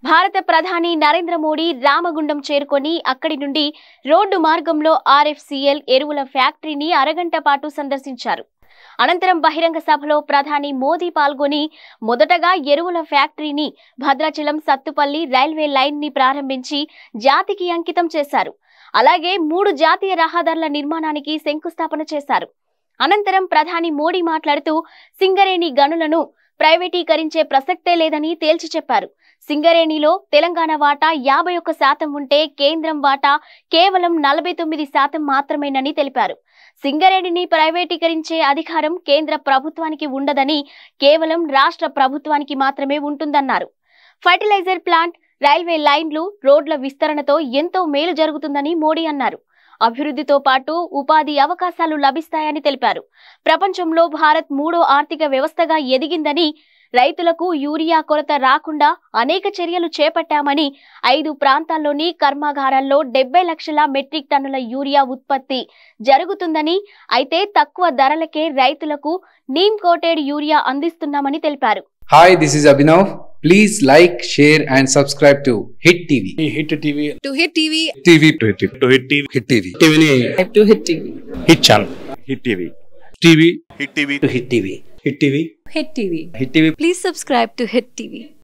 భారత ప్రధాని నరేంద్ర మోడీ రామగుండం చేరుకొని అక్కడి నుండి రోడ్డు మార్గంలో ఆర్ఎఫ్సిఎల్ ఎరువుల ఫ్యాక్టరీని అరగంట పాటు సందర్శించారు అనంతరం బహిరంగ సభలో ప్రధాని మోదీ పాల్గొని మొదటగా ఎరువుల ఫ్యాక్టరీని భద్రాచలం సత్తుపల్లి రైల్వే లైన్ ని ప్రారంభించి జాతికి అంకితం చేశారు అలాగే మూడు జాతీయ రహదారుల నిర్మాణానికి శంకుస్థాపన చేశారు అనంతరం ప్రధాని మోడీ మాట్లాడుతూ సింగరేణి గనులను ప్రైవేటీకరించే ప్రసక్తే లేదని తేల్చి చెప్పారు సింగరేణిలో తెలంగాణ వాటా యాభై ఒక్క శాతం ఉంటే కేంద్రం వాటా కేవలం నలభై తొమ్మిది శాతం మాత్రమేనని తెలిపారు సింగరేణిని ప్రైవేటీకరించే అధికారం కేంద్ర ప్రభుత్వానికి ఉండదని కేవలం రాష్ట్ర ప్రభుత్వానికి మాత్రమే ఉంటుందన్నారు ఫర్టిలైజర్ ప్లాంట్ రైల్వే లైన్లు రోడ్ల విస్తరణతో ఎంతో మేలు జరుగుతుందని మోడీ అన్నారు అభివృద్ధితో పాటు ఉపాధి అవకాశాలు లభిస్తాయని తెలిపారు ప్రపంచంలో భారత్ మూడో ఆర్థిక వ్యవస్థగా ఎదిగిందని రైతులకు యూరియా కొరత రాకుండా అనేక చర్యలు చేపట్టామని ఐదు ప్రాంతాల్లోని కర్మాగారాల్లో డెబ్బై లక్షల మెట్రిక్ టన్నుల యూరియా ఉత్పత్తి జరుగుతుందని అయితే తక్కువ ధరలకే రైతులకు నీమ్ కోటెడ్ యూరియా అందిస్తున్నామని తెలిపారు Hi, this is Abhinav. Please like, share, and subscribe to Hit TV. Hit TV to hit TV TV. To hit to hit TV Hit TV. టీవీని to hit TV hit channel hit TV TV hit TV to hit TV hit TV hit TV hit TV please subscribe to hit TV